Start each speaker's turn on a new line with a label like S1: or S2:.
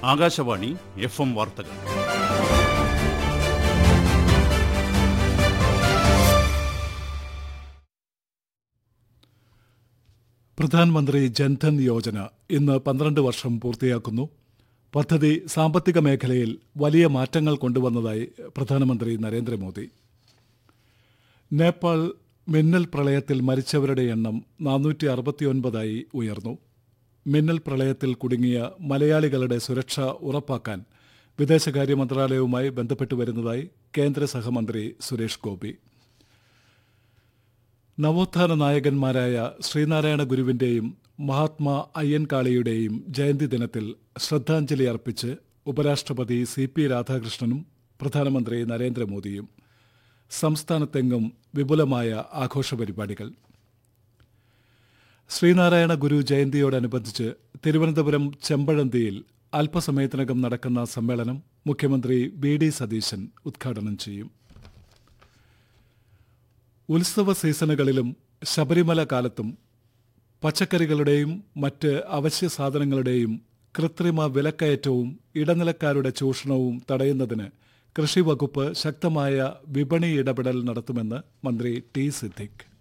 S1: Akashvani F M വാർത്തകൾ
S2: പ്രധാനമന്ത്രി ജൻധൻ യോജന ഇന്ന് പന്ത്രണ്ട് വർഷം പൂർത്തിയാക്കുന്നു പദ്ധതി സാമ്പത്തിക മേഖലയിൽ വലിയ മാറ്റങ്ങൾ കൊണ്ടുവന്നതായി പ്രധാനമന്ത്രി നരേന്ദ്രമോദി നേപ്പാൾ മിന്നൽ പ്രളയത്തിൽ മരിച്ചവരുടെ എണ്ണം നാനൂറ്റി അറുപത്തിയൊൻപതായി ഉയർന്നു മിന്നൽ പ്രളയത്തിൽ കുടുങ്ങിയ മലയാളികളുടെ സുരക്ഷ ഉറപ്പാക്കാൻ വിദേശകാര്യ മന്ത്രാലയവുമായി ബന്ധപ്പെട്ടു വരുന്നതായി കേന്ദ്ര സഹമന്ത്രി സുരേഷ് ഗോപി നവോത്ഥാന നായകന്മാരായ ശ്രീനാരായണ ഗുരുവിന്റെയും മഹാത്മാ അയ്യൻകാളിയുടെയും ജയന്തി ദിനത്തിൽ ശ്രദ്ധാഞ്ജലി അർപ്പിച്ച് ഉപരാഷ്ട്രപതി സി പി രാധാകൃഷ്ണനും പ്രധാനമന്ത്രി നരേന്ദ്രമോദിയും സംസ്ഥാനത്തെങ്ങും വിപുലമായ ആഘോഷ പരിപാടികൾ ശ്രീനാരായണ ഗുരു ജയന്തിയോടനുബന്ധിച്ച് തിരുവനന്തപുരം ചെമ്പഴന്തിയിൽ അല്പസമയത്തിനകം നടക്കുന്ന സമ്മേളനം മുഖ്യമന്ത്രി വി ഡി സതീശൻ ഉദ്ഘാടനം ചെയ്യും ഉത്സവ സീസണുകളിലും ശബരിമല കാലത്തും പച്ചക്കറികളുടെയും മറ്റ് അവശ്യ സാധനങ്ങളുടെയും കൃത്രിമ വിലക്കയറ്റവും ഇടനിലക്കാരുടെ ചൂഷണവും തടയുന്നതിന് കൃഷി വകുപ്പ് ശക്തമായ വിപണി ഇടപെടൽ നടത്തുമെന്ന് മന്ത്രി ടി സിദ്ദിഖ്